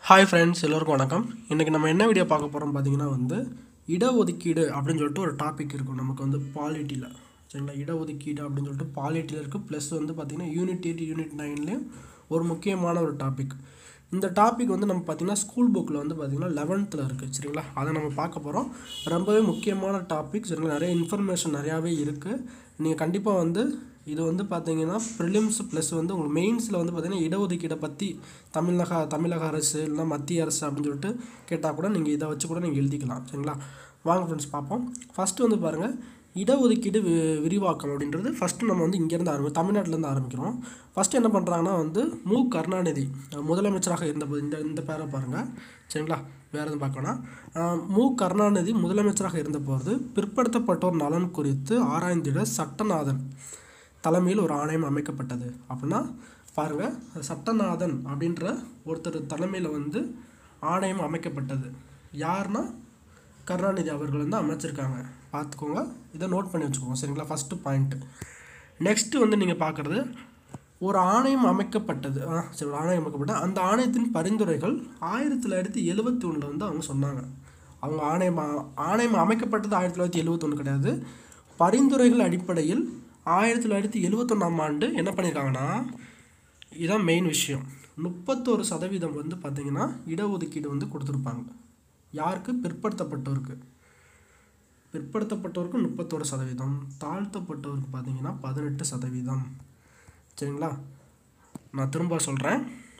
hi friends எல்லோருக்கும் வணக்கம் இன்றைக்கி நம்ம என்ன வீடியோ பார்க்க போகிறோம் பார்த்தீங்கன்னா வந்து இடஒதுக்கீடு அப்படின்னு சொல்லிட்டு ஒரு டாபிக் இருக்கும் நமக்கு வந்து பாலிட்டியில் சரிங்களா இடஒதுக்கீடு அப்படின்னு சொல்லிட்டு பாலிட்டியில் இருக்குது ப்ளஸ் வந்து பார்த்திங்கன்னா யூனிட் எயிட் யூனிட் நைன்லேயும் ஒரு முக்கியமான ஒரு டாபிக் இந்த டாபிக் வந்து நம்ம பார்த்திங்கன்னா ஸ்கூல் புக்கில் வந்து பார்த்திங்கன்னா லெவன்த்தில் இருக்குது சரிங்களா அதை நம்ம பார்க்க போகிறோம் ரொம்பவே முக்கியமான டாபிக் சரிங்களா நிறைய இன்ஃபர்மேஷன் நிறையாவே இருக்குது நீங்கள் கண்டிப்பாக வந்து இது வந்து பார்த்தீங்கன்னா ப்ரிலிம்ஸ் ப்ளஸ் வந்து உங்களுக்கு மெயின்ஸில் வந்து பார்த்தீங்கன்னா இடஒதுக்கீடை பற்றி தமிழக தமிழக அரசு இல்லைனா மத்திய அரசு அப்படின்னு சொல்லிட்டு கேட்டால் கூட நீங்கள் இதை வச்சு கூட நீங்கள் எழுதிக்கலாம் சரிங்களா வாங்க ஃப்ரெண்ட்ஸ் பார்ப்போம் ஃபஸ்ட்டு வந்து பாருங்கள் இடஒதுக்கீடு வி விரிவாக்கம் அப்படின்றது ஃபஸ்ட்டு நம்ம வந்து இங்கேருந்து ஆரம்பி தமிழ்நாட்டிலேருந்து ஆரம்பிக்கிறோம் ஃபஸ்ட்டு என்ன பண்ணுறாங்கன்னா வந்து மு கருணாநிதி முதலமைச்சராக இருந்தபோது இந்த இந்த பேரை பாருங்கள் சரிங்களா வேறு எதுவும் பார்க்கலாம் ஆஹ் மு கருணாநிதி முதலமைச்சராக இருந்தபோது பிற்படுத்தப்பட்டோர் நலன் குறித்து ஆராய்ந்திட சட்டநாதன் தலைமையில் ஒரு ஆணையம் அமைக்கப்பட்டது அப்படின்னா பாருங்கள் சட்டநாதன் அப்படின்ற ஒருத்தர் தலைமையில் வந்து ஆணையம் அமைக்கப்பட்டது யாருன்னா கருணாநிதி அவர்கள் வந்து அமைச்சிருக்காங்க பார்த்துக்கோங்க இதை நோட் பண்ணி வச்சுக்கோங்க சரிங்களா ஃபஸ்ட்டு பாயிண்ட்டு நெக்ஸ்ட்டு வந்து நீங்கள் பார்க்குறது ஒரு ஆணையம் அமைக்கப்பட்டது ஆ சரி ஒரு ஆணையம் அமைக்கப்பட்ட அந்த ஆணையத்தின் பரிந்துரைகள் ஆயிரத்தி தொள்ளாயிரத்தி எழுபத்தி ஒன்றில் வந்து அவங்க சொன்னாங்க அவங்க ஆணையம் அ- ஆணையம் அமைக்கப்பட்டது ஆயிரத்தி தொள்ளாயிரத்தி எழுபத்தொன்று கிடையாது பரிந்துரைகள் அடிப்படையில் ஆயிரத்தி தொள்ளாயிரத்தி எழுபத்தொன்னாம் ஆண்டு என்ன பண்ணியிருக்காங்கன்னா இதான் மெயின் விஷயம் முப்பத்தோரு சதவீதம் வந்து பார்த்திங்கன்னா இடஒதுக்கீடு வந்து கொடுத்துருப்பாங்க யாருக்கு பிற்படுத்தப்பட்டோருக்கு பிற்படுத்தப்பட்டோருக்கு முப்பத்தோரு சதவீதம் தாழ்த்தப்பட்டோருக்கு பார்த்தீங்கன்னா பதினெட்டு சதவீதம் சரிங்களா நான் திரும்ப சொல்கிறேன்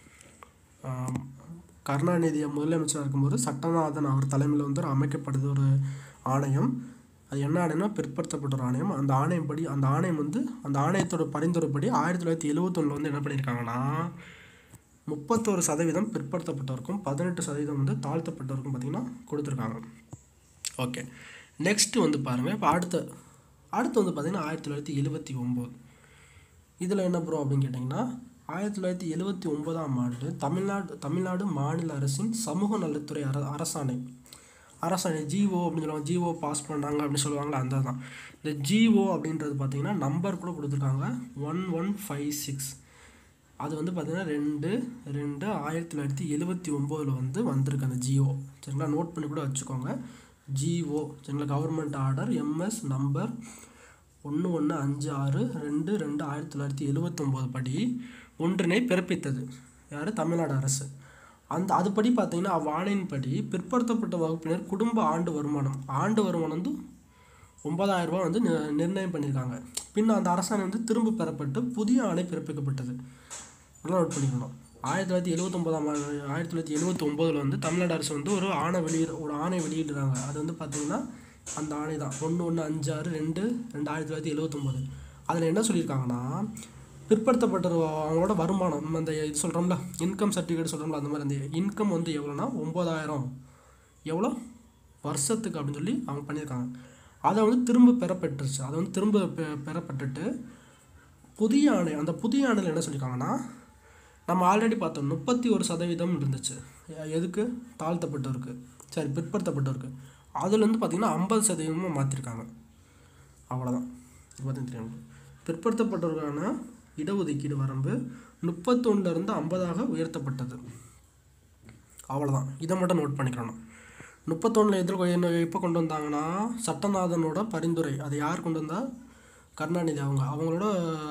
கருணாநிதி முதலமைச்சராக இருக்கும்போது சட்டநாதன் அவர் தலைமையில் வந்து ஒரு அமைக்கப்படுது ஒரு ஆணையம் அது என்ன ஆணையம்னா பிற்படுத்தப்பட்ட ஒரு ஆணையம் அந்த ஆணையம் படி அந்த ஆணையம் வந்து அந்த ஆணையத்தோட பரிந்துரைப்படி ஆயிரத்தி தொள்ளாயிரத்தி எழுவத்தொன்னில் வந்து என்ன பண்ணியிருக்காங்கன்னா முப்பத்தோரு சதவீதம் பிற்படுத்தப்பட்டவருக்கும் பதினெட்டு சதவீதம் வந்து தாழ்த்தப்பட்டவருக்கும் பார்த்திங்கன்னா கொடுத்துருக்காங்க ஓகே நெக்ஸ்ட்டு வந்து பாருங்கள் இப்போ அடுத்த அடுத்து வந்து பார்த்திங்கன்னா ஆயிரத்தி தொள்ளாயிரத்தி எழுபத்தி ஒம்பது இதில் என்ன ப்ரோ அப்படின்னு கேட்டிங்கன்னா ஆயிரத்தி தொள்ளாயிரத்தி எழுபத்தி ஒன்பதாம் ஆண்டு தமிழ்நாடு தமிழ்நாடு மாநில அரசின் சமூக நலத்துறை அர அரசாணை அரசாணை ஜிஓ அப்படின்னு சொல்லுவாங்க ஜிஓ பாஸ் பண்ணாங்க அப்படின்னு சொல்லுவாங்களா அந்த தான் இந்த ஜிஓ அப்படின்றது பார்த்தீங்கன்னா நம்பர் கூட கொடுத்துருக்காங்க ஒன் ஒன் ஃபைவ் சிக்ஸ் அது வந்து பார்த்தீங்கன்னா ரெண்டு ரெண்டு ஆயிரத்தி தொள்ளாயிரத்தி எழுபத்தி ஒம்போதில் வந்து வந்திருக்கு அந்த ஜிஓ சரிங்களா நோட் பண்ணி கூட வச்சுக்கோங்க ஜிஓ சரிங்களா கவர்மெண்ட் ஆர்டர் எம்எஸ் நம்பர் ஒன்று ஒன்று அஞ்சு ஆறு ரெண்டு ரெண்டு ஆயிரத்தி தொள்ளாயிரத்தி எழுவத்தொம்போது படி ஒன்றினை பிறப்பித்தது யார் தமிழ்நாடு அரசு அந்த அதுபடி பார்த்தீங்கன்னா அவ்வாணையின்படி பிற்படுத்தப்பட்ட வகுப்பினர் குடும்ப ஆண்டு வருமானம் ஆண்டு வருமானம் வந்து ஒன்பதாயிரம் ரூபாய் வந்து நி- நிர்ணயம் பண்ணியிருக்காங்க பின் அந்த அரசாணை வந்து திரும்ப பெறப்பட்டு புதிய ஆணை பிறப்பிக்கப்பட்டது நல்லா நோட் பண்ணிக்கணும் ஆயிரத்தி தொள்ளாயிரத்தி எழுபத்தொம்போதாம் ஆண்டு ஆயிரத்தி தொள்ளாயிரத்தி எழுபத்தி ஒம்போதில் வந்து தமிழ்நாடு அரசு வந்து ஒரு ஆணை வெளியிட ஒரு ஆணை வெளியிடுறாங்க அது வந்து பார்த்தீங்கன்னா அந்த ஆணை தான் ஒன்று ஒன்று அஞ்சு ஆறு ரெண்டு ரெண்டு ஆயிரத்தி தொள்ளாயிரத்தி எழுபத்தொம்போது அதில் என்ன சொல்லியிருக்காங்கன்னா பிற்படுத்தப்பட்ட அவங்களோட வருமானம் நம்ம அந்த இது சொல்கிறோம்ல இன்கம் சர்டிஃபிகேட் சொல்கிறோம்ல அந்த மாதிரி அந்த இன்கம் வந்து எவ்வளோனா ஒம்பதாயிரம் எவ்வளோ வருஷத்துக்கு அப்படின்னு சொல்லி அவங்க பண்ணியிருக்காங்க அதை வந்து திரும்ப பெறப்பட்டுருச்சு அதை வந்து திரும்ப பெ- பெறப்பட்டுட்டு புதிய ஆணை அந்த புதிய ஆணையில் என்ன சொல்லியிருக்காங்கன்னா நம்ம ஆல்ரெடி பார்த்தோம் முப்பத்தி ஒரு சதவீதம் இருந்துச்சு எ- எதுக்கு தாழ்த்தப்பட்டவருக்கு சரி பிற்படுத்தப்பட்டவருக்கு அதுலேருந்து பார்த்தீங்கன்னா ஐம்பது சதவீதமாக மாற்றிருக்காங்க அவ்வளோதான் பார்த்தீங்க தெரியும் பிற்படுத்தப்பட்டவருக்கான இடஒதுக்கீடு வரம்பு முப்பத்தொன்னுலேருந்து ஐம்பதாக உயர்த்தப்பட்டது அவ்வளோதான் இதை மட்டும் நோட் பண்ணிக்கிறணும் முப்பத்தொன்னில் எதிர்கொ என்ன எப்போ கொண்டு வந்தாங்கன்னா சட்டநாதனோட பரிந்துரை அதை யார் கொண்டு வந்தா கருணாநிதி அவங்க அவங்களோட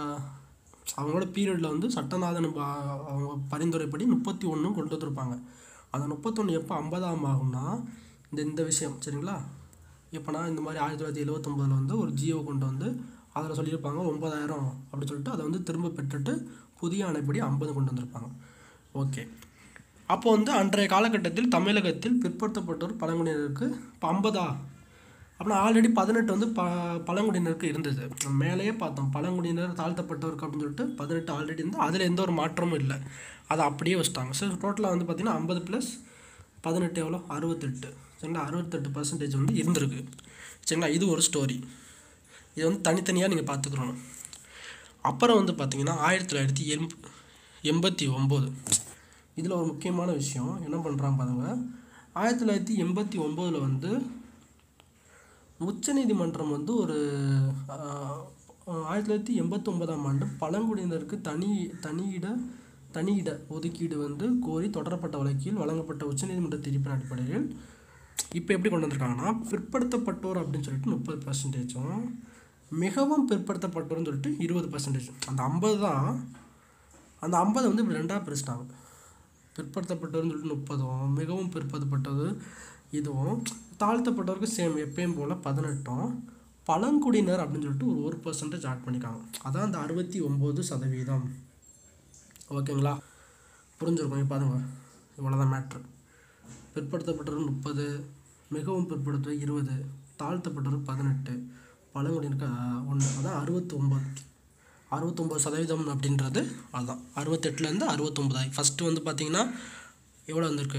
அவங்களோட பீரியடில் வந்து சட்டநாதன் ப- அவங்க பரிந்துரைப்படி முப்பத்தி ஒன்று கொண்டு வந்திருப்பாங்க அந்த முப்பத்தொன்று எப்போ ஐம்பதாம் ஆகும்னா இந்த இந்த விஷயம் சரிங்களா எப்போனா இந்த மாதிரி ஆயிரத்தி தொள்ளாயிரத்தி எழுவத்தொம்போதில் வந்து ஒரு ஜியோ கொண்டு வந்து அதில் சொல்லியிருப்பாங்க ஒம்பதாயிரம் அப்படி சொல்லிட்டு அதை வந்து திரும்ப பெற்றுட்டு புதிய ஆணைப்படி ஐம்பது கொண்டு வந்திருப்பாங்க ஓகே அப்போ வந்து அன்றைய காலகட்டத்தில் தமிழகத்தில் பிற்படுத்தப்பட்டோர் பழங்குடியினருக்கு இப்போ ஐம்பதா அப்படின்னா ஆல்ரெடி பதினெட்டு வந்து ப பழங்குடியினருக்கு இருந்தது நம்ம மேலேயே பார்த்தோம் பழங்குடியினர் தாழ்த்தப்பட்டவருக்கு அப்படின்னு சொல்லிட்டு பதினெட்டு ஆல்ரெடி இருந்து அதில் எந்த ஒரு மாற்றமும் இல்லை அதை அப்படியே வச்சுட்டாங்க ஸோ டோட்டலாக வந்து பார்த்திங்கன்னா ஐம்பது ப்ளஸ் பதினெட்டு எவ்வளோ அறுபத்தெட்டு சரிங்களா அறுபத்தெட்டு பர்சன்டேஜ் வந்து இருந்திருக்கு சரிங்களா இது ஒரு ஸ்டோரி இது வந்து தனித்தனியாக நீங்கள் பார்த்துக்கிறணும் அப்புறம் வந்து பார்த்தீங்கன்னா ஆயிரத்தி தொள்ளாயிரத்தி எண் எண்பத்தி ஒம்பது இதில் ஒரு முக்கியமான விஷயம் என்ன பண்ணுறாங்க பாருங்க ஆயிரத்தி தொள்ளாயிரத்தி எண்பத்தி ஒம்போதில் வந்து உச்சநீதிமன்றம் வந்து ஒரு ஆஹ், ஆயிரத்தி தொள்ளாயிரத்தி எண்பத்தொம்போதாம் ஆண்டு பழங்குடியினருக்கு தனி தனியிட தனி இட ஒதுக்கீடு வந்து கோரி தொடரப்பட்ட வழக்கில் வழங்கப்பட்ட உச்சநீதிமன்ற தீர்ப்பின் அடிப்படையில் இப்போ எப்படி கொண்டு வந்திருக்காங்கன்னா பிற்படுத்தப்பட்டோர் அப்படின்னு சொல்லிட்டு முப்பது பர்சன்டேஜும் மிகவும் பிற்படுத்தப்பட்டோர்னு சொல்லிட்டு இருபது பர்சன்டேஜ் அந்த ஐம்பது தான் அந்த ஐம்பதை வந்து இப்படி ரெண்டாக பிரிச்சிட்டாங்க பிற்படுத்தப்பட்டோர்னு சொல்லிட்டு முப்பதும் மிகவும் பிற்படுத்தப்பட்டது இதுவும் தாழ்த்தப்பட்டவருக்கு சேம் எப்பயும் போல் பதினெட்டும் பழங்குடியினர் அப்படின்னு சொல்லிட்டு ஒரு ஒரு பர்சன்டேஜ் ஆட் பண்ணிக்காங்க அதான் அந்த அறுபத்தி ஒம்பது சதவீதம் ஓகேங்களா புரிஞ்சிருக்கும் இப்போ பாருங்க இவ்வளோதான் மேட்ரு பிற்படுத்தப்பட்டவர் முப்பது மிகவும் பிற்படுத்தவர் இருபது தாழ்த்தப்பட்டவர் பதினெட்டு பழங்குடியினருக்கு ஒன்று அதான் அறுபத்தி ஒம்பது அறுபத்தொம்பது சதவீதம் அப்படின்றது அதுதான் அறுபத்தெட்டுலேருந்து அறுபத்தொம்பதாயி ஃபஸ்ட்டு வந்து பார்த்தீங்கன்னா எவ்வளோ வந்திருக்கு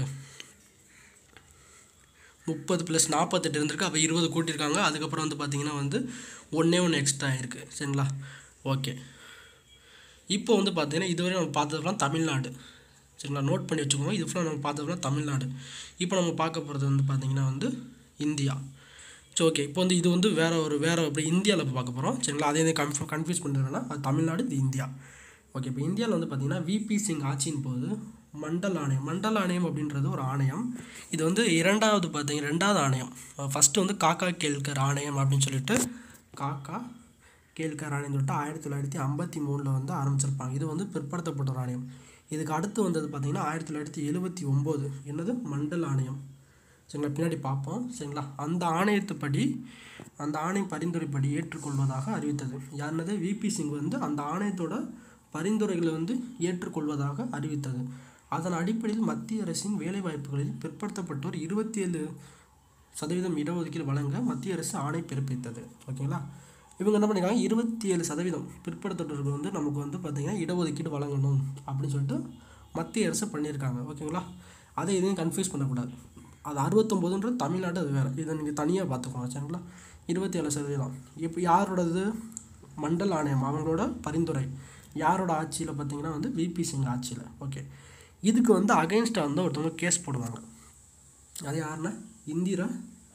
முப்பது ப்ளஸ் நாற்பத்தெட்டு இருந்திருக்கு அப்போ இருபது கூட்டியிருக்காங்க அதுக்கப்புறம் வந்து பார்த்தீங்கன்னா வந்து ஒன்றே ஒன்று எக்ஸ்ட்ரா ஆயிருக்கு சரிங்களா ஓகே இப்போ வந்து பார்த்தீங்கன்னா இதுவரை நம்ம பார்த்ததுலாம் தமிழ்நாடு சரிங்களா நோட் பண்ணி வச்சுக்கோங்க இது ஃபுல்லாக நம்ம பார்த்ததுலாம் தமிழ்நாடு இப்போ நம்ம பார்க்க போகிறது வந்து பார்த்தீங்கன்னா வந்து இந்தியா சரி ஓகே இப்போ வந்து இது வந்து வேற ஒரு வேற அப்படி இந்தியாவில் இப்போ பார்க்க போகிறோம் சரிங்களா அதே இது கன்ஃபியூ கன்ஃபியூஸ் பண்ணுறதுனா அது தமிழ்நாடு இது இந்தியா ஓகே இப்போ இந்தியாவில் வந்து பார்த்தீங்கன்னா விபி சிங் ஆட்சியின் போது மண்டல் ஆணையம் மண்டல் ஆணையம் அப்படின்றது ஒரு ஆணையம் இது வந்து இரண்டாவது பார்த்தீங்கன்னா ரெண்டாவது ஆணையம் ஃபஸ்ட்டு வந்து காக்கா கேல்கர் ஆணையம் அப்படின்னு சொல்லிட்டு காக்கா கேல்கர் ஆணையம் சொல்லிட்டு ஆயிரத்தி தொள்ளாயிரத்தி ஐம்பத்தி மூணில் வந்து ஆரம்பிச்சிருப்பாங்க இது வந்து பிற்படுத்தப்பட்ட ஒரு ஆணையம் இதுக்கு அடுத்து வந்தது பார்த்தீங்கன்னா ஆயிரத்தி தொள்ளாயிரத்தி எழுபத்தி ஒம்பது என்னது மண்டல் ஆணையம் சரிங்களா பின்னாடி பார்ப்போம் சரிங்களா அந்த ஆணையத்துப்படி அந்த ஆணைய பரிந்துரைப்படி ஏற்றுக்கொள்வதாக அறிவித்தது யாருனது விபி சிங் வந்து அந்த ஆணையத்தோட பரிந்துரைகளை வந்து ஏற்றுக்கொள்வதாக அறிவித்தது அதன் அடிப்படையில் மத்திய அரசின் வேலைவாய்ப்புகளில் பிற்படுத்தப்பட்டோர் இருபத்தி ஏழு சதவீதம் இடஒதுக்கீடு வழங்க மத்திய அரசு ஆணை பிறப்பித்தது ஓகேங்களா இவங்க என்ன பண்ணிருக்காங்க இருபத்தி ஏழு சதவீதம் பிற்படுத்தப்பட்டவர்கள் வந்து நமக்கு வந்து பார்த்திங்கன்னா இடஒதுக்கீடு வழங்கணும் அப்படின்னு சொல்லிட்டு மத்திய அரசு பண்ணியிருக்காங்க ஓகேங்களா அதை எதையும் கன்ஃபியூஸ் பண்ணக்கூடாது அது அறுபத்தொம்போதுன்றது தமிழ்நாடு அது வேறு இதை நீங்கள் தனியாக பார்த்துக்கோங்க சரிங்களா இருபத்தி ஏழு சதவீதம் இப்போ யாரோடது மண்டல் ஆணையம் அவங்களோட பரிந்துரை யாரோட ஆட்சியில் பார்த்தீங்கன்னா வந்து விபி சிங் ஆட்சியில் ஓகே இதுக்கு வந்து அகைன்ஸ்டாக வந்து ஒருத்தவங்க கேஸ் போடுவாங்க அது யாருன்னா இந்திரா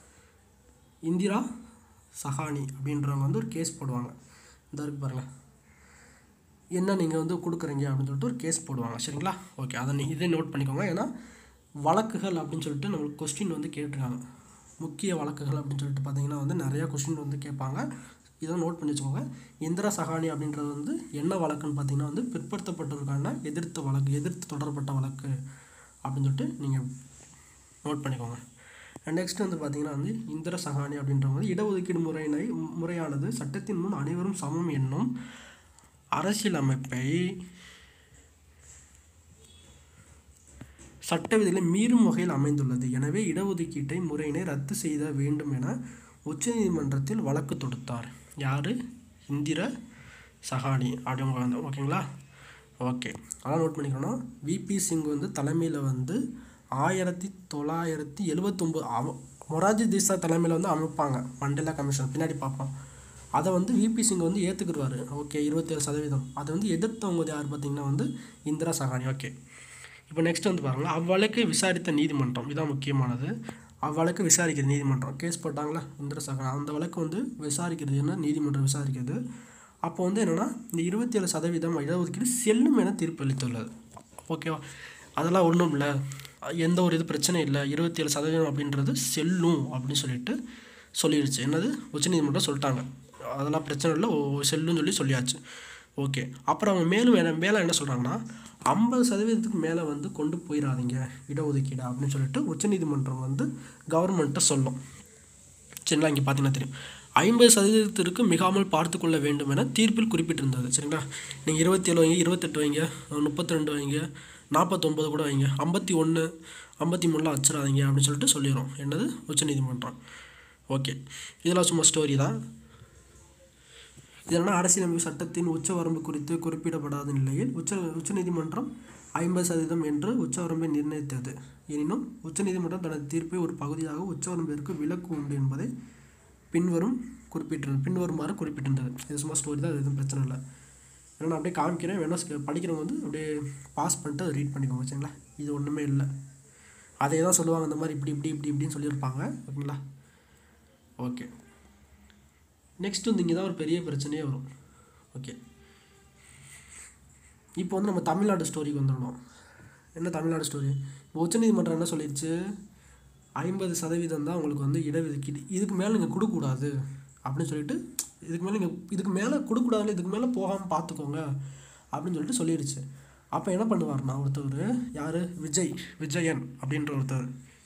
இந்திரா சஹானி அப்படின்றவங்க வந்து ஒரு கேஸ் போடுவாங்க இந்த இருக்கு பாருங்கள் என்ன நீங்கள் வந்து கொடுக்குறீங்க அப்படின்னு சொல்லிட்டு ஒரு கேஸ் போடுவாங்க சரிங்களா ஓகே அதை நீ இதை நோட் பண்ணிக்கோங்க ஏன்னா வழக்குகள் அப்படின்னு சொல்லிட்டு நம்மளுக்கு கொஸ்டின் வந்து கேட்டிருக்காங்க முக்கிய வழக்குகள் அப்படின்னு சொல்லிட்டு பார்த்தீங்கன்னா வந்து நிறையா கொஸ்டின் வந்து கேட்பாங்க இதை நோட் பண்ணி வச்சுக்கோங்க இந்திரா சஹானி அப்படின்றது வந்து என்ன வழக்குன்னு பார்த்தீங்கன்னா வந்து பிற்படுத்தப்பட்டவருக்கான எதிர்த்த வழக்கு எதிர்த்து தொடரப்பட்ட வழக்கு அப்படின்னு சொல்லிட்டு நீங்கள் நோட் பண்ணிக்கோங்க நெக்ஸ்ட் வந்து பார்த்தீங்கன்னா வந்து இந்திர சகானி அப்படின்றவங்க வந்து இடஒதுக்கீடு முறையினை முறையானது சட்டத்தின் முன் அனைவரும் சமம் என்னும் அரசியலமைப்பை சட்ட விதிகளை மீறும் வகையில் அமைந்துள்ளது எனவே இடஒதுக்கீட்டை முறையினை ரத்து செய்த வேண்டும் என உச்சநீதிமன்றத்தில் வழக்கு தொடுத்தார் யார் இந்திர சஹானி அப்படிங்க வந்து ஓகேங்களா ஓகே அதெல்லாம் நோட் பண்ணிக்கணும் விபி சிங் வந்து தலைமையில் வந்து ஆயிரத்தி தொள்ளாயிரத்தி எழுவத்தொம்போது அவ மொராஜி தேசா தலைமையில் வந்து அமைப்பாங்க மண்டேலா கமிஷன் பின்னாடி பார்ப்போம் அதை வந்து விபி சிங் வந்து ஏற்றுக்குருவார் ஓகே இருபத்தேழு சதவீதம் அதை வந்து எதிர்த்தவங்க யார் பார்த்தீங்கன்னா வந்து இந்திரா சஹானி ஓகே இப்போ நெக்ஸ்ட் வந்து பாருங்கள் அவ்வழக்கை விசாரித்த நீதிமன்றம் இதான் முக்கியமானது அவ்வழக்கு விசாரிக்கிறது நீதிமன்றம் கேஸ் போட்டாங்களா இந்திர சகரா அந்த வழக்கு வந்து விசாரிக்கிறது என்ன நீதிமன்றம் விசாரிக்கிறது அப்போ வந்து என்னென்னா இந்த இருபத்தி ஏழு சதவீதம் இடஒதுக்கீடு செல்லும் என தீர்ப்பு அளித்துள்ளது ஓகேவா அதெல்லாம் ஒன்றும் இல்லை எந்த ஒரு இது பிரச்சனை இல்லை இருபத்தி ஏழு சதவீதம் அப்படின்றது செல்லும் அப்படின்னு சொல்லிட்டு சொல்லிடுச்சு என்னது உச்சநீதிமன்றம் சொல்லிட்டாங்க அதெல்லாம் பிரச்சனை இல்லை ஓ- செல்லுன்னு சொல்லி சொல்லியாச்சு ஓகே அப்புறம் அவங்க மேலும் என்ன மேலே என்ன சொல்கிறாங்கன்னா ஐம்பது சதவீதத்துக்கு மேலே வந்து கொண்டு போயிடாதீங்க இடஒதுக்கீடு அப்படின்னு சொல்லிட்டு உச்சநீதிமன்றம் வந்து கவர்மெண்ட்டை சொல்லும் சரிங்களா இங்கே பார்த்தீங்கன்னா தெரியும் ஐம்பது சதவீதத்திற்கு மிகாமல் பார்த்து கொள்ள வேண்டும் என தீர்ப்பில் குறிப்பிட்டிருந்தது சரிங்களா நீங்கள் இருபத்தி ஏழு வைங்க இருபத்தெட்டு வைங்க முப்பத்தி ரெண்டு வைங்க நாற்பத்தொம்பது கூட வைங்க ஐம்பத்தி ஒன்று ஐம்பத்தி மூணில் வச்சிடாதீங்க அப்படின்னு சொல்லிட்டு சொல்லிடும் என்னது உச்சநீதிமன்றம் ஓகே இதெல்லாம் சும்மா ஸ்டோரி தான் இதனால் அரசியலமைப்பு சட்டத்தின் உச்சவரம்பு குறித்து குறிப்பிடப்படாத நிலையில் உச்ச உச்சநீதிமன்றம் ஐம்பது சதவீதம் என்று உச்சவரம்பை நிர்ணயித்தது எனினும் உச்சநீதிமன்றம் தனது தீர்ப்பை ஒரு பகுதியாக உச்சவரம்பிற்கு விலக்கு உண்டு என்பதை பின்வரும் குறிப்பிட்டிருந்தது பின்வருமாறு குறிப்பிட்டிருந்தது இது சும்மா ஸ்டோரி தான் அது எதுவும் பிரச்சனை இல்லை ஏன்னா நான் அப்படியே காமிக்கிறேன் வேணா ஸ்க- படிக்கிறவங்க வந்து அப்படியே பாஸ் பண்ணிட்டு அதை ரீட் பண்ணிக்கோங்க சரிங்களா இது ஒன்றுமே இல்லை அதே தான் சொல்லுவாங்க இந்த மாதிரி இப்படி இப்படி இப்படி இப்படின்னு சொல்லியிருப்பாங்க ஓகேங்களா ஓகே நெக்ஸ்ட் வந்து இங்கே தான் ஒரு பெரிய பிரச்சனையே வரும் ஓகே இப்போ வந்து நம்ம தமிழ்நாடு ஸ்டோரிக்கு வந்துடணும் என்ன தமிழ்நாடு ஸ்டோரி இப்போ உச்சநீதிமன்றம் என்ன சொல்லிடுச்சு ஐம்பது சதவீதம் தான் உங்களுக்கு வந்து இடஒதுக்கீடு இதுக்கு மேலே நீங்கள் கொடுக்கக்கூடாது அப்படின்னு சொல்லிட்டு இதுக்கு மேலே நீங்கள் இதுக்கு மேலே கொடுக்கக்கூடாது இதுக்கு மேலே போகாமல் பார்த்துக்கோங்க அப்படின்னு சொல்லிட்டு சொல்லிடுச்சு அப்போ என்ன பண்ணுவார்னா ஒருத்தவர் யார் விஜய் விஜயன் அப்படின்ற ஒருத்தர்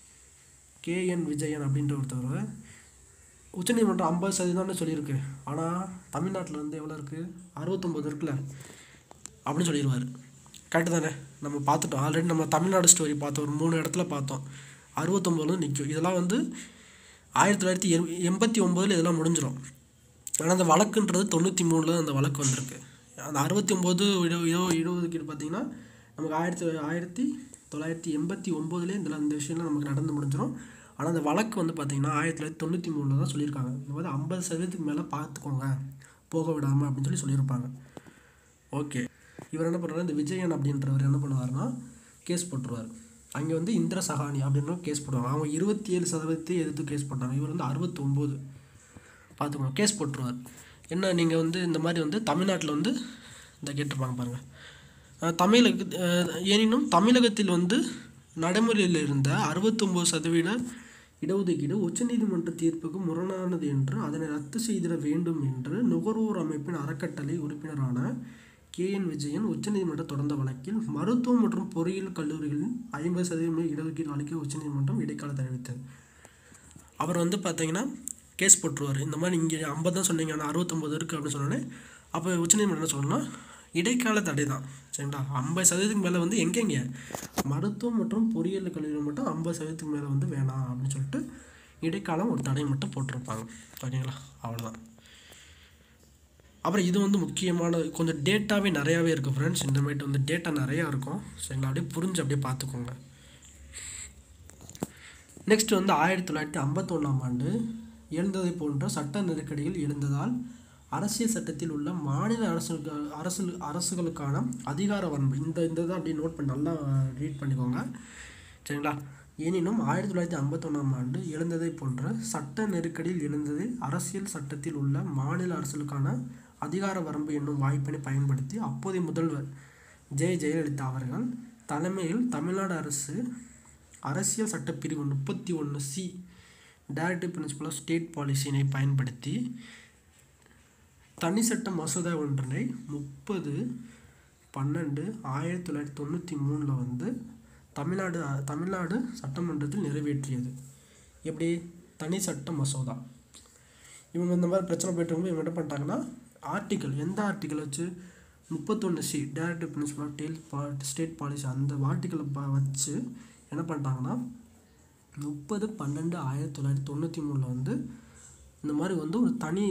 கேஎன் விஜயன் அப்படின்ற ஒருத்தவர் உச்சநீதிமன்றம் ஐம்பது சதவீதம்னு சொல்லியிருக்கு ஆனால் தமிழ்நாட்டில் வந்து எவ்வளோ இருக்குது அறுபத்தொம்போது இருக்குல்ல அப்படின்னு சொல்லிடுவார் கரெக்டு தானே நம்ம பார்த்துட்டோம் ஆல்ரெடி நம்ம தமிழ்நாடு ஸ்டோரி பார்த்தோம் ஒரு மூணு இடத்துல பார்த்தோம் அறுபத்தொம்போதுல நிற்கும் இதெல்லாம் வந்து ஆயிரத்தி தொள்ளாயிரத்தி எம் எண்பத்தி ஒம்போதில் இதெல்லாம் முடிஞ்சிடும் ஆனால் அந்த வழக்குன்றது தொண்ணூற்றி மூணில் அந்த வழக்கு வந்திருக்கு அந்த அறுபத்தி ஒம்பது இட இட இடஒதுக்கீடு பார்த்திங்கன்னா நமக்கு ஆயிரத்தி ஆயிரத்தி தொள்ளாயிரத்தி எண்பத்தி ஒம்போதுலேயே இதில் இந்த விஷயம்லாம் நமக்கு நடந்து முடிஞ்சிடும் ஆனால் அந்த வழக்கு வந்து பார்த்திங்கன்னா ஆயிரத்தி தொள்ளாயிரத்தி தொண்ணூற்றி மூணில் தான் சொல்லியிருக்காங்க இந்த மாதிரி ஐம்பது சதவீதத்துக்கு மேலே பார்த்துக்கோங்க போக விடாமல் அப்படின்னு சொல்லி சொல்லியிருப்பாங்க ஓகே இவர் என்ன பண்ணுறாரு இந்த விஜயன் அப்படின்றவர் என்ன பண்ணுவார்னா கேஸ் போட்டுருவார் அங்கே வந்து இந்திர சகானி அப்படின்னு கேஸ் போடுவாங்க அவங்க இருபத்தி ஏழு சதவீதத்தை எதிர்த்து கேஸ் போட்டாங்க இவர் வந்து அறுபத்தொம்போது பார்த்துக்கோங்க கேஸ் போட்டுருவார் என்ன நீங்கள் வந்து இந்த மாதிரி வந்து தமிழ்நாட்டில் வந்து இந்த கேட்டிருப்பாங்க பாருங்கள் அஹ் தமிழக அஹ் எனினும் தமிழகத்தில் வந்து நடைமுறையில் இருந்த அறுபத்தொம்போது சதவீத இடஒதுக்கீடு உச்சநீதிமன்ற தீர்ப்புக்கு முரணானது என்று அதனை ரத்து செய்திட வேண்டும் என்று நுகர்வோர் அமைப்பின் அறக்கட்டளை உறுப்பினரான கே என் விஜயன் உச்சநீதிமன்ற தொடர்ந்த வழக்கில் மருத்துவம் மற்றும் பொறியியல் கல்லூரிகளில் ஐம்பது சதவீதம் இடஒதுக்கீடு அளிக்க உச்சநீதிமன்றம் இடைக்கால தெரிவித்தது அவர் வந்து பார்த்தீங்கன்னா கேஸ் போட்டுருவார் இந்த மாதிரி இங்கே ஐம்பது தான் சொன்னீங்க ஆனால் அறுபத்தொம்போது இருக்குது அப்படின்னு சொன்னோன்னே அப்போ உச்சநீதிமன்றம் என்ன சொல்லணும்னா இடைக்கால தடை தான் சரிங்களா ஐம்பது சதவீதத்துக்கு மேலே வந்து எங்கெங்க மருத்துவம் மற்றும் பொறியியல் கல்வியில் மட்டும் ஐம்பது சதவீதத்துக்கு மேலே வந்து வேணாம் அப்படின்னு சொல்லிட்டு இடைக்காலம் ஒரு தடை மட்டும் போட்டிருப்பாங்க ஓகேங்களா அவ்வளோதான் அப்புறம் இது வந்து முக்கியமான கொஞ்சம் டேட்டாவே நிறையாவே இருக்குது ஃப்ரெண்ட்ஸ் இந்த மாதிரி வந்து டேட்டா நிறையா இருக்கும் சரிங்களா அப்படியே புரிஞ்சு அப்படியே பார்த்துக்கோங்க நெக்ஸ்ட் வந்து ஆயிரத்தி தொள்ளாயிரத்தி ஐம்பத்தொன்னாம் ஆண்டு எழுந்ததை போன்ற சட்ட நெருக்கடிகள் எழுந்ததால் அரசியல் சட்டத்தில் உள்ள மாநில அரசுகள் அரசு அரசுகளுக்கான அதிகார வரம்பு இந்த இந்த இதை அப்படியே நோட் பண்ணி நல்லா ரீட் பண்ணிக்கோங்க சரிங்களா எனினும் ஆயிரத்தி தொள்ளாயிரத்தி ஐம்பத்தொன்னாம் ஆண்டு எழுந்ததை போன்ற சட்ட நெருக்கடியில் எழுந்தது அரசியல் சட்டத்தில் உள்ள மாநில அரசுகளுக்கான அதிகார வரம்பு என்னும் வாய்ப்பினை பயன்படுத்தி அப்போதைய முதல்வர் ஜெய ஜெயலலிதா அவர்கள் தலைமையில் தமிழ்நாடு அரசு அரசியல் சட்டப்பிரிவு முப்பத்தி ஒன்று C directive principle of state பாலிசியினை பயன்படுத்தி தனி சட்ட மசோதா ஒன்றினை முப்பது பன்னெண்டு ஆயிரத்தி தொள்ளாயிரத்தி தொண்ணூற்றி மூணில் வந்து தமிழ்நாடு தமிழ்நாடு சட்டமன்றத்தில் நிறைவேற்றியது எப்படி தனி சட்ட மசோதா இவங்க இந்த மாதிரி பிரச்சனை போயிட்டு இருக்கும்போது இவங்க என்ன பண்ணிட்டாங்கன்னா ஆர்டிக்கல் எந்த ஆர்டிக்கல் வச்சு முப்பத்தொன்று சி டைரக்டிவ் பிரின்சிபல் ஆஃப் டேல் பா ஸ்டேட் பாலிசி அந்த ஆர்டிக்கலை ப வச்சு என்ன பண்ணிட்டாங்கன்னா முப்பது பன்னெண்டு ஆயிரத்தி தொள்ளாயிரத்தி தொண்ணூற்றி மூணில் வந்து இந்த மாதிரி வந்து ஒரு தனி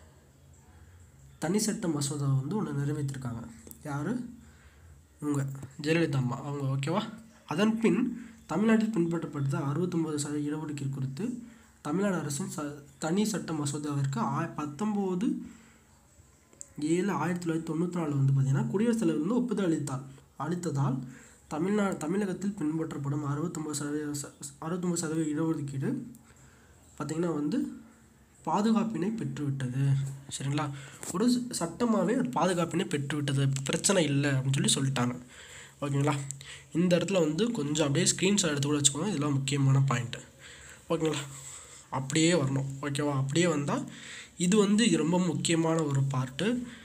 தனி சட்ட மசோதா வந்து ஒன்று நிறைவேற்றிருக்காங்க யார் இவங்க ஜெயலலிதா அம்மா அவங்க ஓகேவா அதன் பின் தமிழ்நாட்டில் பின்பற்றப்பட்ட அறுபத்தொம்போது சதவீத இடஒதுக்கீடு குறித்து தமிழ்நாடு அரசின் ச தனி சட்ட மசோதாவிற்கு ஆ பத்தொம்போது ஏழு ஆயிரத்தி தொள்ளாயிரத்தி தொண்ணூற்றி நாலில் வந்து பார்த்திங்கன்னா குடியரசுத் தலைவர் வந்து ஒப்புதல் அளித்தார் அளித்ததால் தமிழ்நாடு தமிழகத்தில் பின்பற்றப்படும் அறுபத்தொம்பது சதவீத ச- அறுபத்தொம்பது சதவீத இடஒதுக்கீடு பார்த்திங்கன்னா வந்து பாதுகாப்பினை பெற்றுவிட்டது சரிங்களா ஒரு சட்டமாகவே ஒரு பாதுகாப்பினை பெற்றுவிட்டது பிரச்சனை இல்லை அப்படின்னு சொல்லி சொல்லிட்டாங்க ஓகேங்களா இந்த இடத்துல வந்து கொஞ்சம் அப்படியே ஸ்க்ரீன்ஷாட் எடுத்து கூட வச்சுக்கோங்க இதெல்லாம் முக்கியமான பாயிண்ட்டு ஓகேங்களா அப்படியே வரணும் ஓகேவா அப்படியே வந்தால் இது வந்து ரொம்ப முக்கியமான ஒரு பார்ட்டு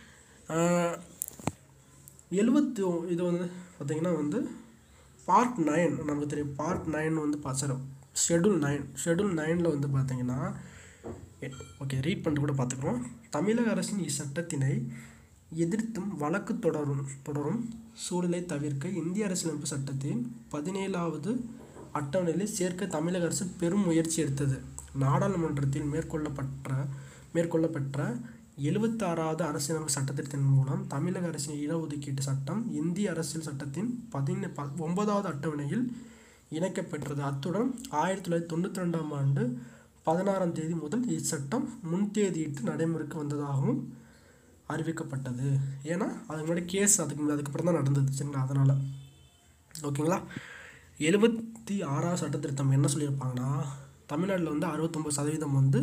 எழுபத்தி இது வந்து பார்த்திங்கன்னா வந்து பார்ட் நைன் நமக்கு தெரியும் பார்ட் நைன் வந்து பாசரம் ஷெடியூல் நைன் ஷெடியூல் நைனில் வந்து பார்த்தீங்கன்னா ஓகே ரீட் பண்ணிட்டு கூட பார்த்துக்குறோம் தமிழக அரசின் இச்சட்டத்தினை எதிர்த்தும் வழக்கு தொடரும் தொடரும் சூழலை தவிர்க்க இந்திய அரசியலமைப்பு சட்டத்தின் பதினேழாவது அட்டவணையில் சேர்க்க தமிழக அரசு பெரும் முயற்சி எடுத்தது நாடாளுமன்றத்தில் மேற்கொள்ளப்பட்ட மேற்கொள்ளப்பட்ட எழுபத்தாறாவது அரசியலமைப்பு சட்டத்திட்டத்தின் மூலம் தமிழக அரசின் இடஒதுக்கீட்டு சட்டம் இந்திய அரசியல் சட்டத்தின் பதின ப ஒன்பதாவது அட்டவணையில் இணைக்கப்பெற்றது அத்துடன் ஆயிரத்தி தொள்ளாயிரத்தி தொண்ணூற்றி ரெண்டாம் ஆண்டு பதினாறாம் தேதி முதல் இச்சட்டம் முன்தேதியிட்டு நடைமுறைக்கு வந்ததாகவும் அறிவிக்கப்பட்டது ஏன்னா அதுக்கு முன்னாடி கேஸ் அதுக்கு முன்னாடி அதுக்கப்புறம் தான் நடந்தது சரிங்களா அதனால் ஓகேங்களா எழுபத்தி ஆறாவது சட்ட திருத்தம் என்ன சொல்லியிருப்பாங்கன்னா தமிழ்நாட்டில் வந்து அறுபத்தொம்பது சதவீதம் வந்து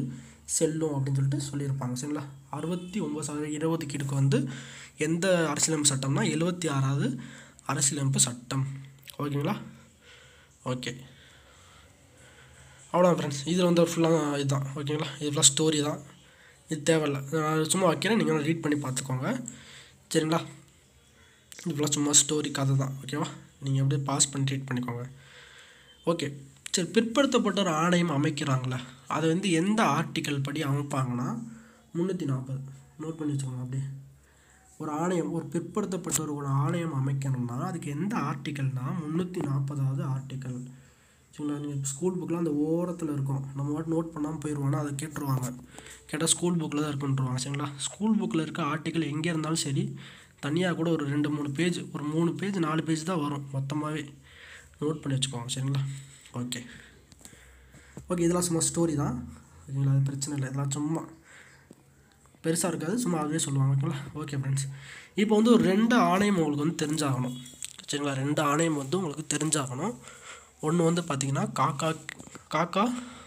செல்லும் அப்படின்னு சொல்லிட்டு சொல்லியிருப்பாங்க சரிங்களா அறுபத்தி ஒம்பது சதவீத இடஒதுக்கீடுக்கு வந்து எந்த அரசியலமைப்பு சட்டம்னா எழுபத்தி ஆறாவது அரசியலமைப்பு சட்டம் ஓகேங்களா ஓகே அவ்வளோதான் ஃப்ரெண்ட்ஸ் இதில் வந்து ஃபுல்லாக இதுதான் ஓகேங்களா இது ஃபுல்லாக ஸ்டோரி தான் இது தேவையில்ல நான் சும்மா வைக்கிறேன் நீங்கள் ரீட் பண்ணி பார்த்துக்கோங்க சரிங்களா இது ஃபுல்லாக சும்மா ஸ்டோரி கதை தான் ஓகேவா நீங்கள் அப்படியே பாஸ் பண்ணி ரீட் பண்ணிக்கோங்க ஓகே சரி பிற்படுத்தப்பட்ட ஒரு ஆணையம் அமைக்கிறாங்களே அதை வந்து எந்த ஆர்டிக்கல் படி அமைப்பாங்கன்னா முந்நூற்றி நாற்பது நோட் பண்ணி வச்சுக்கோங்க அப்படியே ஒரு ஆணையம் ஒரு பிற்படுத்தப்பட்ட ஒரு ஒரு ஆணையம் அமைக்கணும்னா அதுக்கு எந்த ஆர்டிக்கல்னா முந்நூற்றி நாற்பதாவது ஆர்டிக்கல் சரிங்களா நீங்கள் ஸ்கூல் புக்கில் அந்த ஓரத்தில் இருக்கும் நம்ம மட்டும் நோட் பண்ணாமல் போயிடுவானா அதை கேட்டுருவாங்க கேட்டால் ஸ்கூல் புக்கில் தான் இருக்குன்ட்டுருவாங்க சரிங்களா ஸ்கூல் புக்கில் இருக்க ஆர்டிக்கல் எங்கே இருந்தாலும் சரி தனியாக கூட ஒரு ரெண்டு மூணு பேஜ் ஒரு மூணு பேஜ் நாலு பேஜ் தான் வரும் மொத்தமாகவே நோட் பண்ணி வச்சுக்கோங்க சரிங்களா ஓகே ஓகே இதெல்லாம் சும்மா ஸ்டோரி தான் ஓகேங்களா அது பிரச்சனை இல்லை இதெல்லாம் சும்மா பெருசாக இருக்காது சும்மா அதுவே சொல்லுவாங்க ஓகேங்களா ஓகே ஃப்ரெண்ட்ஸ் இப்போ வந்து ஒரு ரெண்டு ஆணையம் உங்களுக்கு வந்து தெரிஞ்சாகணும் சரிங்களா ரெண்டு ஆணையம் வந்து உங்களுக்கு தெரிஞ்சாகணும் ஒன்று வந்து பார்த்தீங்கன்னா காக்கா காக்கா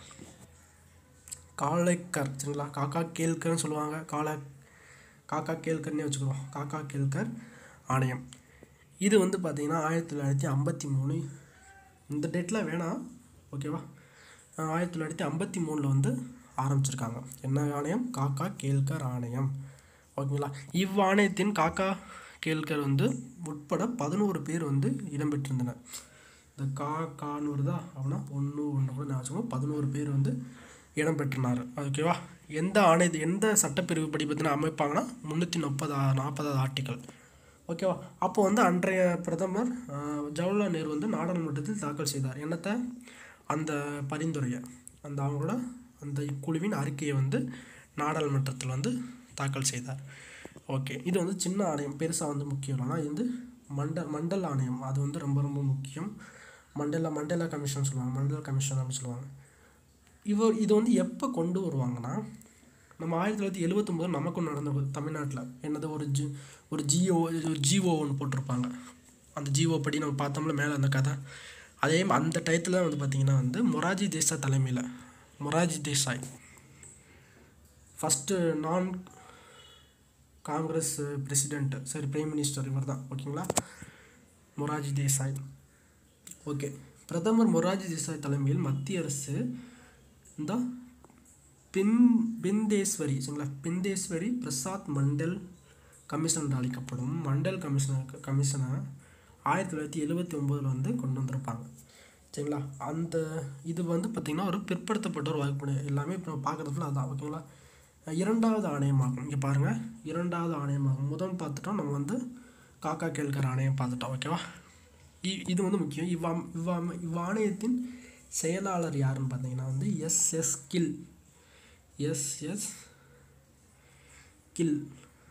காளைக்கர் சரிங்களா காக்கா கேல்கர்னு சொல்லுவாங்க காளை காக்கா கேல்கர்னே வச்சுக்கிறோம் காக்கா கேல்கர் ஆணையம் இது வந்து பார்த்தீங்கன்னா ஆயிரத்தி தொள்ளாயிரத்தி ஐம்பத்தி மூணு இந்த டேட்டில் வேணாம் ஓகேவா அஹ் ஆயிரத்தி தொள்ளாயிரத்தி ஐம்பத்தி மூணில் வந்து ஆரம்பிச்சிருக்காங்க என்ன ஆணையம் காக்கா கேல்கர் ஆணையம் ஓகேங்களா இவ்வாணையத்தின் காக்கா கேல்கர் வந்து உட்பட பதினோரு பேர் வந்து இடம்பெற்றிருந்தனர் இந்த கா கான்னு வருதா அப்படின்னா ஒன்று ஒன்று கூட நான் வச்சுக்கோங்க பதினோரு பேர் வந்து இடம்பெற்றினார் ஓகேவா எந்த ஆணையத்தை எந்த சட்டப்பிரிவு படி பற்றின அமைப்பாங்கன்னா முந்நூற்றி முப்பதா நாற்பதாவது ஆர்டிக்கல் ஓகேவா அப்போ வந்து அன்றைய பிரதமர் அஹ், ஜவஹர்லால் நேரு வந்து நாடாளுமன்றத்தில் தாக்கல் செய்தார் என்னத்தை அந்த பரிந்துரையை அந்த அவங்களோட அந்த குழுவின் அறிக்கையை வந்து நாடாளுமன்றத்தில் வந்து தாக்கல் செய்தார் ஓகே இது வந்து சின்ன ஆணையம் பெருசாக வந்து முக்கியம் இல்லைனா இது வந்து மண்ட மண்டல் ஆணையம் அது வந்து ரொம்ப ரொம்ப முக்கியம் மண்டல மண்டல கமிஷன் சொல்லுவாங்க மண்டல் கமிஷன் அப்படின்னு சொல்லுவாங்க இவர் இது வந்து எப்போ கொண்டு வருவாங்கன்னா நம்ம ஆயிரத்தி தொள்ளாயிரத்தி எழுபத்தொம்போது நமக்கும் நடந்த தமிழ்நாட்டில் என்னது ஒரு ஜி ஒரு ஜிஓ ஒரு ஜிஓ ஒன்று போட்டிருப்பாங்க அந்த ஜிஓ படி நம்ம பார்த்தோம்ல மேலே அந்த கதை அதே ம- அந்த டயத்தில் வந்து பார்த்திங்கன்னா வந்து மொராஜி தேசாய் தலைமையில் மொராஜி தேசாய் ஃபஸ்ட்டு நான் காங்கிரஸ் பிரசிடெண்ட் சரி பிரைம் மினிஸ்டர் இவர் தான் ஓகேங்களா மொராஜி தேசாய் ஓகே பிரதமர் மொராஜி தேசாய் தலைமையில் மத்திய அரசு இந்த பின் பிந்தேஸ்வரி சரிங்களா பிந்தேஸ்வரி பிரசாத் மண்டல் கமிஷன் என்று அழைக்கப்படும் மண்டல் கமிஷனர் கமிஷனை ஆயிரத்தி தொள்ளாயிரத்தி எழுபத்தி ஒம்போதில் வந்து கொண்டு வந்திருப்பாங்க சரிங்களா அந்த இது வந்து பார்த்திங்கன்னா ஒரு பிற்படுத்தப்பட்ட ஒரு வகுப்பு எல்லாமே இப்போ நம்ம பார்க்குறதுல அதான் ஓகேங்களா இரண்டாவது ஆணையமாகும் இங்கே பாருங்கள் இரண்டாவது ஆணையமாகும் முதல் பார்த்துட்டோம் நம்ம வந்து காக்கா கேள்கர் ஆணையம் பார்த்துட்டோம் ஓகேவா இ- இது வந்து முக்கியம் இவ்வாம் இவ்வாம் இவ்வாணையத்தின் செயலாளர் யாருன்னு பார்த்தீங்கன்னா வந்து எஸ்எஸ் கில் எஸ்எஸ் கில்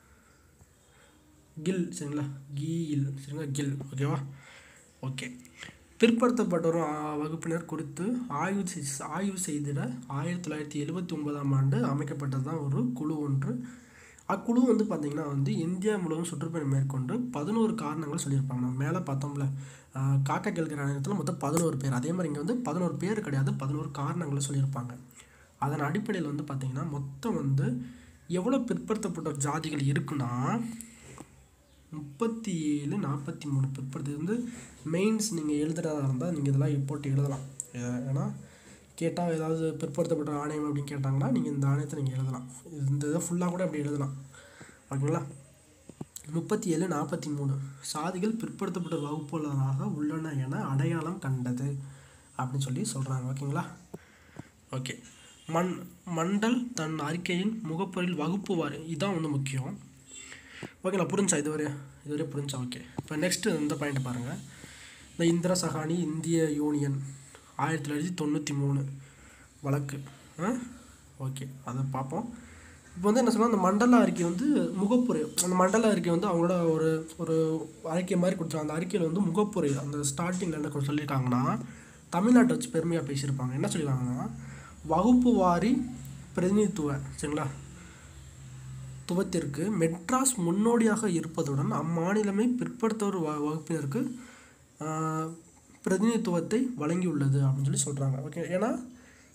கில் சரிங்களா கீல் சரிங்களா கில் ஓகேவா ஓகே பிற்படுத்தப்பட்டோர் ஆ- வகுப்பினர் குறித்து ஆய்வு செய்- ஆய்வு செய்திட ஆயிரத்தி தொள்ளாயிரத்தி எழுபத்தி ஒன்பதாம் ஆண்டு அமைக்கப்பட்டது தான் ஒரு குழு ஒன்று அக்குழு வந்து பார்த்திங்கன்னா வந்து இந்தியா முழுவதும் சுற்றுப்பயணம் மேற்கொண்டு பதினோரு காரணங்கள் சொல்லியிருப்பாங்க நம்ம மேலே பார்த்தோம்ல ஆ, காக்கா கேட்கிற ஆணையத்தில் மொத்தம் பதினோரு பேர் அதே மாதிரி இங்கே வந்து பதினோரு பேர் கிடையாது பதினோரு காரணங்களை சொல்லியிருப்பாங்க அதன் அடிப்படையில் வந்து பார்த்திங்கன்னா மொத்தம் வந்து எவ்வளோ பிற்படுத்தப்பட்ட ஜாதிகள் இருக்குன்னா முப்பத்தி ஏழு நாற்பத்தி மூணு பிற்படுத்து வந்து மெயின்ஸ் நீங்கள் எழுதுறதா இருந்தால் நீங்கள் இதெல்லாம் போட்டு எழுதலாம் ஏ- ஏன்னா கேட்டால் ஏதாவது பிற்படுத்தப்பட்ட ஆணையம் அப்படின்னு கேட்டாங்கன்னா நீங்கள் இந்த ஆணையத்தை நீங்கள் எழுதலாம் இது- இந்த இதை ஃபுல்லாக கூட அப்படி எழுதலாம் ஓகேங்களா முப்பத்தி ஏழு நாற்பத்தி மூணு சாதிகள் பிற்படுத்தப்பட்ட வகுப்புள்ளதாக உள்ளன என அடையாளம் கண்டது அப்படின்னு சொல்லி சொல்கிறாங்க ஓகேங்களா ஓகே மண் மண்டல் தன் அறிக்கையின் முகப்பொருள் வகுப்பு வாரி இதான் வந்து முக்கியம் ஓகேங்களா புரிஞ்சா இதுவரை இதுவரை புரிஞ்சா ஓகே இப்போ நெக்ஸ்ட்டு இந்த பாயிண்ட் பாருங்கள் இந்த இந்திரா சகானி இந்திய யூனியன் ஆயிரத்தி தொள்ளாயிரத்தி தொண்ணூற்றி மூணு வழக்கு ஆ ஓகே அதை பார்ப்போம் இப்போ வந்து என்ன சொல்லுவாங்க அந்த மண்டல அறிக்கை வந்து முகப்புரை அந்த மண்டல அறிக்கை வந்து அவங்களோட ஒரு ஒரு அறிக்கை மாதிரி கொடுத்துருவாங்க அந்த அறிக்கையில் வந்து முகப்புரை அந்த ஸ்டார்டிங்கில் என்ன கொஞ்சம் சொல்லியிருக்காங்கன்னா தமிழ்நாட்டை வச்சு பெருமையாக பேசியிருப்பாங்க என்ன சொல்லியிருக்காங்கன்னா வகுப்பு வாரி பிரதிநிதித்துவ சரிங்களா துவத்திற்கு மெட்ராஸ் முன்னோடியாக இருப்பதுடன் அம்மாநிலமே பிற்படுத்தோர் வ வகுப்பினருக்கு ஆஹ், பிரதிநிதித்துவத்தை வழங்கியுள்ளது அப்படின்னு சொல்லி சொல்கிறாங்க ஓகே ஏன்னா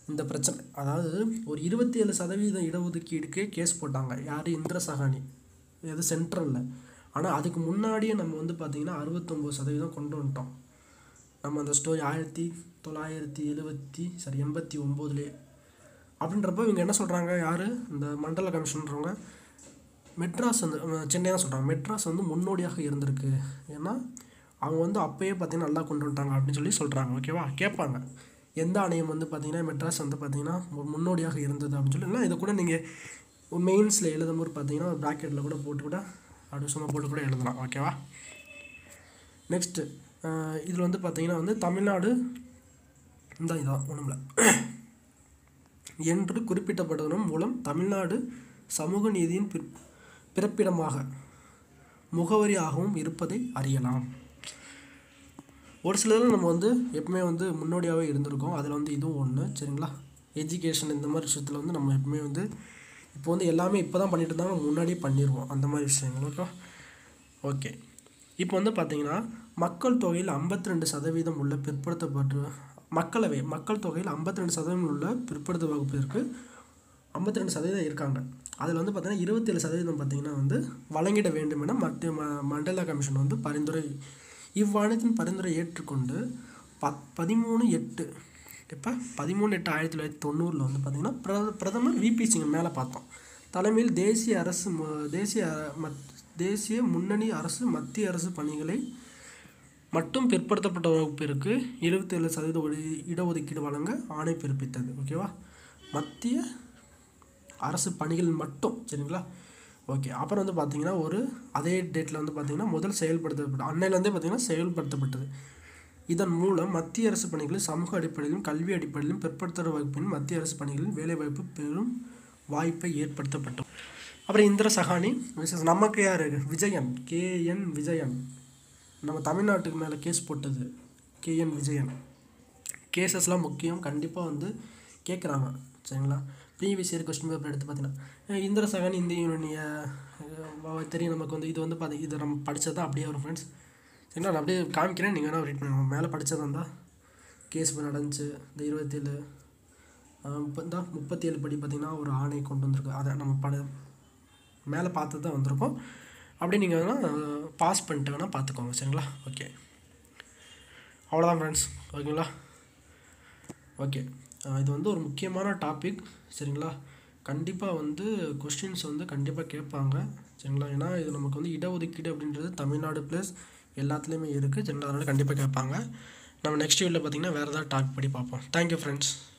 இந்த பிரச்சனை அதாவது ஒரு இருபத்தி ஏழு சதவீதம் இடஒதுக்கீடுக்கே கேஸ் போட்டாங்க யார் இந்திர சகானி எது சென்ட்ரலில் ஆனால் அதுக்கு முன்னாடியே நம்ம வந்து பார்த்திங்கன்னா அறுபத்தொம்போது சதவீதம் கொண்டு வந்துட்டோம் நம்ம அந்த ஸ்டோரி ஆயிரத்தி தொள்ளாயிரத்தி எழுபத்தி சரி எண்பத்தி ஒம்போதுலேயே அப்படின்றப்போ இவங்க என்ன சொல்கிறாங்க யார் இந்த மண்டல கமிஷன்றவங்க மெட்ராஸ் வந்து அஹ் சென்னை தான் சொல்கிறாங்க மெட்ராஸ் வந்து முன்னோடியாக இருந்திருக்கு ஏன்னா அவங்க வந்து அப்பயே பார்த்தீங்கன்னா நல்லா கொண்டு வந்துட்டாங்க அப்படின்னு சொல்லி சொல்கிறாங்க ஓகேவா கேட்பாங்க எந்த ஆணையம் வந்து பார்த்தீங்கன்னா மெட்ராஸ் வந்து பார்த்தீங்கன்னா ஒரு முன்னோடியாக இருந்தது அப்படின்னு சொல்லி இல்லை இதை கூட நீங்கள் மெயின்ஸில் எழுதும்போது பார்த்தீங்கன்னா ஒரு ப்ராக்கெட்டில் கூட போட்டு கூட அப்படி சும்மா போட்டு கூட எழுதலாம் ஓகேவா நெக்ஸ்ட்டு இதில் வந்து பார்த்தீங்கன்னா வந்து தமிழ்நாடு இந்த இதான் ஒன்றும்ல என்று குறிப்பிட்டப்படுவதன் மூலம் தமிழ்நாடு சமூக நீதியின் பிற் பிறப்பிடமாக முகவரியாகவும் இருப்பதை அறியலாம் ஒரு சிலர் நம்ம வந்து எப்பவுமே வந்து முன்னோடியாகவே இருந்திருக்கோம் அதில் வந்து இதுவும் ஒன்று சரிங்களா எஜுகேஷன் இந்த மாதிரி விஷயத்தில் வந்து நம்ம எப்பவுமே வந்து இப்போ வந்து எல்லாமே இப்போ தான் பண்ணிட்டு இருந்தாலும் முன்னாடியே பண்ணிடுவோம் அந்த மாதிரி விஷயங்கள் ஓகே ஓகே இப்போ வந்து பார்த்தீங்கன்னா மக்கள் தொகையில் 52% ரெண்டு சதவீதம் உள்ள பிற்படுத்தப்பட்ட மக்களவை மக்கள் தொகையில் 52% ரெண்டு சதவீதம் உள்ள பிற்படுத்த வகுப்பிற்கு 52% ரெண்டு சதவீதம் இருக்காங்க அதில் வந்து பார்த்தீங்கன்னா இருபத்தேழு சதவீதம் பார்த்தீங்கன்னா வந்து வழங்கிட வேண்டும் என மத்திய ம மண்டல கமிஷன் வந்து பரிந்துரை இவ்வாணையத்தின் பரிந்துரை ஏற்றுக்கொண்டு பத் பதிமூணு எட்டு இப்போ பதிமூணு எட்டு ஆயிரத்தி தொள்ளாயிரத்தி தொண்ணூறில் வந்து பார்த்திங்கன்னா பிர பிரதமர் விபி சிங் மேலே பார்த்தோம் தலைமையில் தேசிய அரசு மு- தேசிய அ- மத் தேசிய முன்னணி அரசு மத்திய அரசு பணிகளை மட்டும் பிற்படுத்தப்பட்ட வகுப்பிற்கு இருபத்தேழு சதவீத ஒளி- இடஒதுக்கீடு வழங்க ஆணை பிறப்பித்தது ஓகேவா மத்திய அரசு பணிகள் மட்டும் சரிங்களா ஓகே அப்புறம் வந்து பார்த்தீங்கன்னா ஒரு அதே டேட்டில் வந்து பார்த்தீங்கன்னா முதல் செயல்படுத்தப்பட்ட அன்னையிலேருந்தே பார்த்தீங்கன்னா செயல்படுத்தப்பட்டது இதன் மூலம் மத்திய அரசு பணிகளில் சமூக அடிப்படையிலும் கல்வி அடிப்படையிலும் பிற்படுத்தப்பட்ட வகுப்பின் மத்திய அரசு பணிகளில் வேலைவாய்ப்பு பெரும் வாய்ப்பை ஏற்படுத்தப்பட்டது அப்புறம் இந்திர சகானி விசேஷ நமக்கு யார் விஜயன் கேஎன் விஜயன் நம்ம தமிழ்நாட்டுக்கு மேலே கேஸ் போட்டது கேஎன் விஜயன் கேசஸ்லாம் முக்கியம் கண்டிப்பாக வந்து கேட்குறாங்க சரிங்களா ப்ரீவியஸ் இயர் கொஸ்டின் பேப்பர் எடுத்து பார்த்தீங்கன்னா அஹ் இந்திர சகானி இந்திய யூனிய அஹ் தெரியும் நமக்கு வந்து இது வந்து பார்த்தி இது நம்ம படித்தது தான் அப்படியே வரும் ஃப்ரெண்ட்ஸ் சரிங்களா நான் அப்படியே காமிக்கிறேன் நீங்கள் வேணால் ரீட் பண்ணுங்க மேலே படித்தது இருந்தால் கேஸ் இப்போ நடந்துச்சு இந்த இருபத்தேழு இப்போ இந்த முப்பத்தி ஏழு படி பார்த்திங்கன்னா ஒரு ஆணை கொண்டு வந்திருக்கு அதை நம்ம பட மேலே பார்த்து தான் வந்திருக்கோம் அப்படியே நீங்கள் வேணால் பாஸ் பண்ணிட்டு வேணால் பார்த்துக்கோங்க சரிங்களா ஓகே அவ்வளோதான் ஃப்ரெண்ட்ஸ் ஓகேங்களா ஓகே இது வந்து ஒரு முக்கியமான டாபிக் சரிங்களா கண்டிப்பாக வந்து கொஸ்டின்ஸ் வந்து கண்டிப்பாக கேட்பாங்க சரிங்களா ஏன்னா இது நமக்கு வந்து இடஒதுக்கீடு அப்படின்றது தமிழ்நாடு ப்ளஸ் எல்லாத்துலேயுமே இருக்குது சரிங்களா அதனால் கண்டிப்பாக கேட்பாங்க நம்ம நெக்ஸ்ட் வீடியோவில் பார்த்திங்கன்னா வேறு ஏதாவது டாக் படி பார்ப்போம் தேங்க்யூ ஃப்ரெண்ட்ஸ்